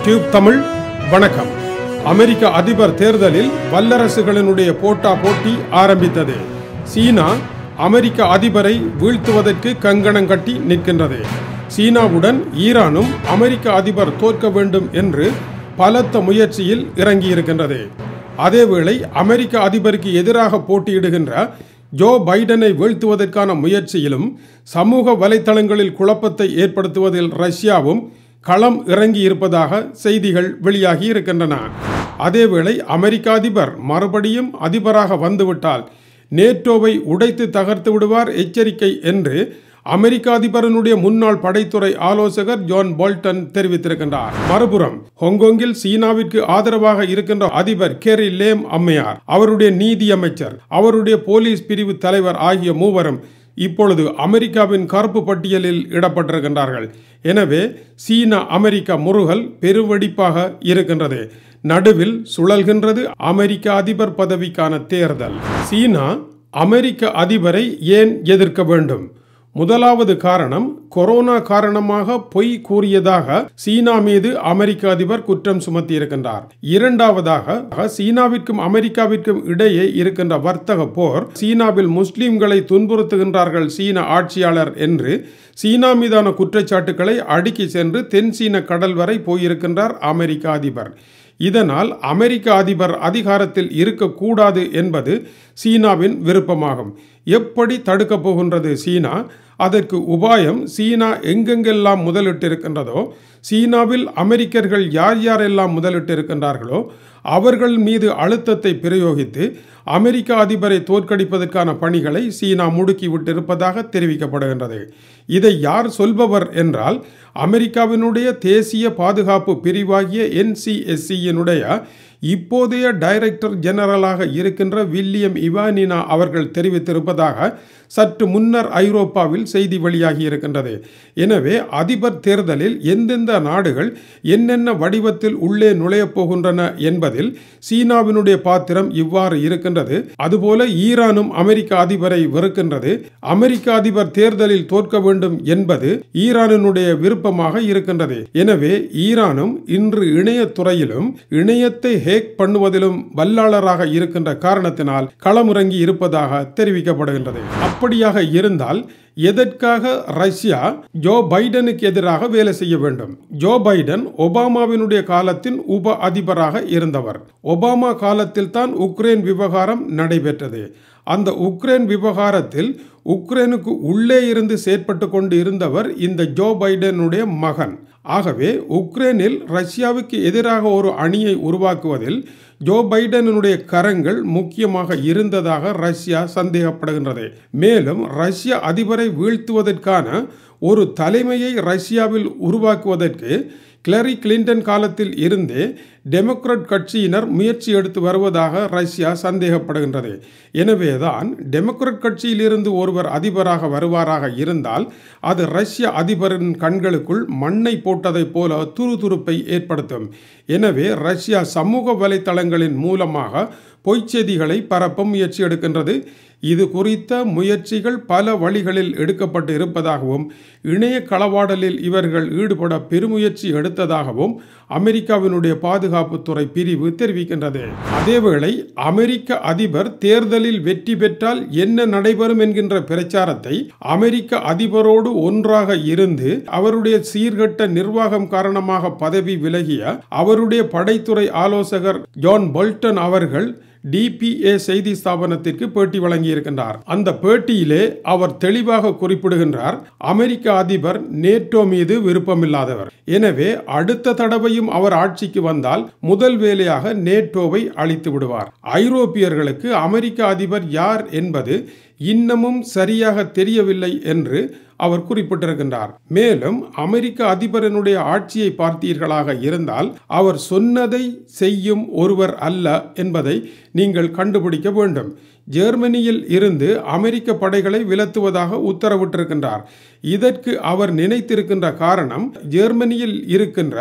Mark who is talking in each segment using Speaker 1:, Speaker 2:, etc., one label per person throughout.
Speaker 1: tube Tamil வணக்கம் அமெரிக்க அதிபர் தேர்தலில் வல்லரசுகளினுடைய போட்டா போட்டி ஆரம்பித்தது சீனா அமெரிக்க அதிபரை வீழ்த்துவதற்கு கங்கணம் கட்டி நிற்கின்றது சீனாவுடன் ஈரானும் அமெரிக்க அதிபர் தோற்க வேண்டும் என்று பலத்த முயற்சியில் இறங்கியிருக்கின்றது அதேவேளை அமெரிக்க அதிபருக்கு எதிராக போட்டியிடுகின்ற ஜோ பைடனை வீழ்த்துவதற்கான முயற்சியிலும் சமூக வலைத்தளங்களில் குழப்பத்தை ஏற்படுத்துவதில் ரஷ்யாவும் களம் இறங்கி இருப்பதாக செய்திகள் வெளியாகி இருக்கின்றன அதேவேளை அமெரிக்க அதிபர் மறுபடியும் அதிபராக வந்துவிட்டால் நேட்டோவை உடைத்து தகர்த்து விடுவார் எச்சரிக்கை என்று அமெரிக்க அதிபரனுடைய முன்னாள் படைத்துறை ஆலோசகர் ஜான் போல்டன் தெரிவித்திருக்கின்றார் மறுபுறம் ஹாங்காங்கில் சீனாவிற்கு ஆதரவாக இருக்கின்ற அதிபர் கேரி லேம் அம்மையார் அவருடைய நீதி அமைச்சர் அவருடைய போலீஸ் பிரிவு தலைவர் ஆகிய மூவரும் இப்பொழுது அமெரிக்காவின் கருப்பு பட்டியலில் இடப்பட்டிருக்கின்றார்கள் எனவே சீன அமெரிக்க முருகல் பெருவெடிப்பாக இருக்கின்றது நடுவில் சுழல்கின்றது அமெரிக்க அதிபர் பதவிக்கான தேர்தல் சீனா அமெரிக்க அதிபரை ஏன் எதிர்க்க வேண்டும் முதலாவது காரணம் கொரோனா காரணமாக பொய் கூறியதாக சீனா மீது அமெரிக்க அதிபர் குற்றம் சுமத்தி இருக்கின்றார் இரண்டாவதாக சீனாவிற்கும் அமெரிக்காவிற்கும் இடையே இருக்கின்ற வர்த்தக போர் சீனாவில் முஸ்லிம்களை துன்புறுத்துகின்றார்கள் சீன ஆட்சியாளர் என்று சீனா மீதான குற்றச்சாட்டுக்களை அடுக்கி சென்று தென் சீன கடல் வரை போயிருக்கின்றார் அமெரிக்க அதிபர் இதனால் அமெரிக்க அதிபர் அதிகாரத்தில் இருக்கக்கூடாது என்பது சீனாவின் விருப்பமாகும் எப்படி தடுக்கப் போகின்றது சீனா அதற்கு உபாயம் சீனா எங்கெங்கெல்லாம் முதலிட்டிருக்கின்றதோ சீனாவில் அமெரிக்கர்கள் யார் யாரெல்லாம் முதலிட்டிருக்கின்றார்களோ அவர்கள் மீது அழுத்தத்தை பிரயோகித்து அமெரிக்க அதிபரை தோற்கடிப்பதற்கான பணிகளை சீனா முடுக்கிவிட்டிருப்பதாக தெரிவிக்கப்படுகின்றது இதை யார் சொல்பவர் என்றால் அமெரிக்காவினுடைய தேசிய பாதுகாப்பு பிரிவாகிய என்சிஎஸ்சியினுடைய இப்போதைய டைரக்டர் ஜெனரலாக இருக்கின்ற வில்லியம் இவானினா அவர்கள் தெரிவித்திருப்பதாக சற்று முன்னர் ஐரோப்பாவில் செய்தி வெளியாகி இருக்கின்றது எனவே அதிபர் தேர்தலில் எந்தெந்த நாடுகள் என்னென்ன வடிவத்தில் உள்ளே நுழையப் போகின்றன என்பதில் சீனாவினுடைய பாத்திரம் இவ்வாறு இருக்கின்றது அதுபோல ஈரானும் அமெரிக்க அதிபரை வெறுக்கின்றது அமெரிக்க அதிபர் தேர்தலில் தோற்க வேண்டும் என்பது ஈரானினுடைய விருப்பமாக இருக்கின்றது எனவே ஈரானும் இன்று இணையத்துறையிலும் இணையத்தை ஹேக் பண்ணுவதிலும் வல்லாளராக இருக்கின்ற காரணத்தினால் களமிறங்கி இருப்பதாக தெரிவிக்கப்படுகின்றது அப்படியாக இருந்தால் எதற்காக ரஷ்யா ஜோ பைடனுக்கு எதிராக வேலை செய்ய வேண்டும் ஜோ பைடன் ஒபாமாவினுடைய காலத்தின் உப அதிபராக இருந்தவர் ஒபாமா காலத்தில் தான் உக்ரைன் விவகாரம் நடைபெற்றது அந்த உக்ரைன் விவகாரத்தில் உக்ரைனுக்கு உள்ளே இருந்து செயற்பட்டு கொண்டு இருந்தவர் இந்த ஜோ பைடனுடைய மகன் ஆகவே உக்ரைனில் ரஷ்யாவுக்கு எதிராக ஒரு அணியை உருவாக்குவதில் ஜோ பைடனுடைய கரங்கள் முக்கியமாக இருந்ததாக ரஷ்யா சந்தேகப்படுகின்றது மேலும் ரஷ்ய அதிபரை வீழ்த்துவதற்கான ஒரு தலைமையை ரஷ்யாவில் உருவாக்குவதற்கு கிளரி கிளின்டன் காலத்தில் இருந்தே டெமோக்ராட் கட்சியினர் முயற்சி எடுத்து வருவதாக ரஷ்யா சந்தேகப்படுகின்றது எனவேதான் டெமோக்ராட் கட்சியிலிருந்து ஒருவர் அதிபராக வருவாராக இருந்தால் அது ரஷ்ய அதிபரின் கண்களுக்குள் மண்ணை போட்டதைப் போல துருதுருப்பை ஏற்படுத்தும் எனவே ரஷ்யா சமூக வலைத்தளங்களின் மூலமாக பொய்ச்செய்திகளை பரப்ப முயற்சி எடுக்கின்றது இது குறித்த முயற்சிகள் பல வழிகளில் எடுக்கப்பட்டு இருப்பதாகவும் இணைய களவாடலில் இவர்கள் ஈடுபட பெருமுயற்சி எடுத்ததாகவும் அமெரிக்காவினுடைய பாதுகாப்புத்துறை பிரிவு தெரிவிக்கின்றது அதேவேளை அமெரிக்க அதிபர் தேர்தலில் வெற்றி பெற்றால் என்ன நடைபெறும் என்கின்ற பிரச்சாரத்தை அமெரிக்க அதிபரோடு ஒன்றாக இருந்து அவருடைய சீர்கட்ட நிர்வாகம் காரணமாக பதவி விலகிய அவருடைய படைத்துறை ஆலோசகர் ஜான் பொல்டன் அவர்கள் டிபிஏ செய்தி ஸ்தாபனத்திற்கு பேட்டி வழங்கியிருக்கின்றார் அந்த பேட்டியிலே அவர் தெளிவாக குறிப்பிடுகின்றார் அமெரிக்க அதிபர் நேட்டோ மீது விருப்பமில்லாதவர் எனவே அடுத்த தடவையும் அவர் ஆட்சிக்கு வந்தால் முதல் வேலையாக நேட்டோவை அழித்து விடுவார் ஐரோப்பியர்களுக்கு அமெரிக்க அதிபர் யார் என்பது இன்னமும் சரியாக தெரியவில்லை என்று அவர் குறிப்பிட்டிருக்கின்றார் மேலும் அமெரிக்க அதிபரனுடைய ஆட்சியை பார்த்தீர்களாக இருந்தால் அவர் சொன்னதை செய்யும் ஒருவர் அல்ல என்பதை நீங்கள் கண்டுபிடிக்க வேண்டும் ஜெர்மனியில் இருந்து அமெரிக்க படைகளை விலத்துவதாக உத்தரவிட்டிருக்கின்றார் இதற்கு அவர் நினைத்திருக்கின்ற காரணம் ஜெர்மனியில் இருக்கின்ற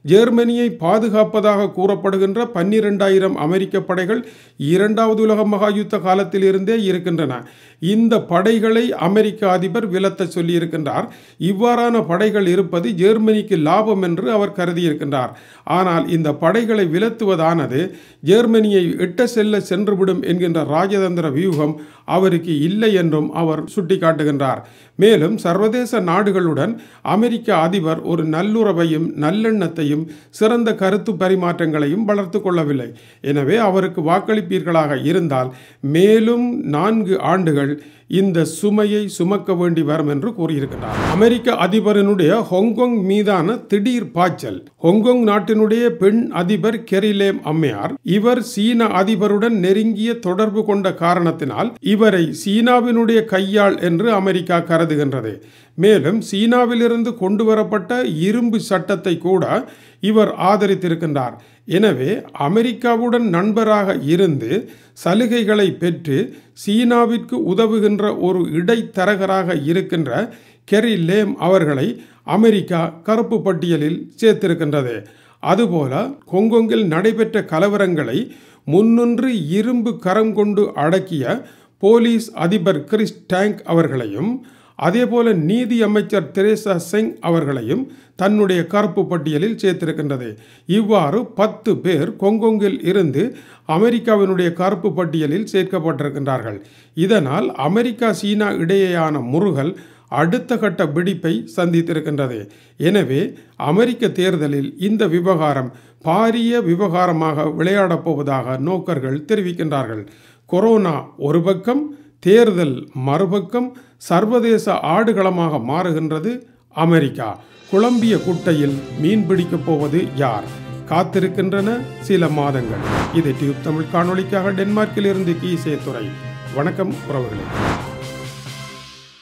Speaker 1: ஜெர்மனியை பாதுகாப்பதாக கூறப்படுகின்ற பன்னிரெண்டாயிரம் அமெரிக்க படைகள் இரண்டாவது உலக மகா யுத்த காலத்தில் இருந்தே இருக்கின்றன இந்த படைகளை அமெரிக்க அதிபர் விலத்த சொல்லியிருக்கின்றார் இவ்வாறான படைகள் இருப்பது ஜெர்மனிக்கு லாபம் என்று அவர் கருதியிருக்கின்றார் ஆனால் இந்த படைகளை விலத்துவதானது ஜெர்மனியை எட்ட செல்ல சென்றுவிடும் என்கின்ற ராஜதந்திர வியூகம் அவருக்கு இல்லை என்றும் அவர் சுட்டிக்காட்டுகின்றார் மேலும் சர்வதேச நாடுகளுடன் அமெரிக்க அதிபர் ஒரு நல்லுறவையும் நல்லெண்ணத்தையும் சிறந்த கருத்து பரிமாற்றங்களையும் வளர்த்து கொள்ளவில்லை எனவே அவருக்கு வாக்களிப்பீர்களாக இருந்தால் மேலும் நான்கு ஆண்டுகள் இந்த சுமையை சுமக்க வேண்டி வரும் என்று கூறியிருக்கிறார் அமெரிக்க அதிபரினுடைய ஹொங்கொங் மீதான திடீர் பாய்ச்சல் ஹொங்கொங் நாட்டினுடைய பெண் அதிபர் கெரிலேம் அம்மையார் இவர் சீன அதிபருடன் நெருங்கிய தொடர்பு கொண்ட காரணத்தினால் இவரை சீனாவினுடைய கையாள் என்று அமெரிக்கா கருதுகின்றது மேலும் சீனாவிலிருந்து கொண்டு வரப்பட்ட இரும்பு சட்டத்தை கூட இவர் ஆதரித்திருக்கின்றார் எனவே அமெரிக்காவுடன் நண்பராக இருந்து சலுகைகளை பெற்று சீனாவிற்கு உதவுகின்ற ஒரு இடைத்தரகராக இருக்கின்ற கெரி லேம் அவர்களை அமெரிக்கா கருப்பு பட்டியலில் சேர்த்திருக்கின்றது அதுபோல கொங்கொங்கில் நடைபெற்ற கலவரங்களை முன்னின்று இரும்பு கரம் கொண்டு அடக்கிய போலீஸ் அதிபர் கிறிஸ் டேங்க் அவர்களையும் அதேபோல நீதி அமைச்சர் தெரேசா சிங் அவர்களையும் தன்னுடைய கருப்பு பட்டியலில் சேர்த்திருக்கின்றது இவ்வாறு பத்து பேர் கொங்கொங்கில் இருந்து அமெரிக்காவினுடைய கருப்பு பட்டியலில் சேர்க்கப்பட்டிருக்கின்றார்கள் இதனால் அமெரிக்கா சீனா இடையேயான முருகல் அடுத்த கட்ட வெடிப்பை சந்தித்திருக்கின்றது எனவே அமெரிக்க தேர்தலில் இந்த விவகாரம் பாரிய விவகாரமாக விளையாடப் போவதாக நோக்கர்கள் தெரிவிக்கின்றார்கள் கொரோனா ஒரு பக்கம் தேர்தல் மறுபக்கம் சர்வதேச ஆடுகளமாக மாறுகின்றது அமெரிக்கா குழம்பிய குட்டையில் மீன் பிடிக்கப் போவது யார் காத்திருக்கின்றன சில மாதங்கள் இது டியூப் தமிழ் காணொளிக்காக டென்மார்க்கில் இருந்து கீசே துறை வணக்கம் உறவுகளே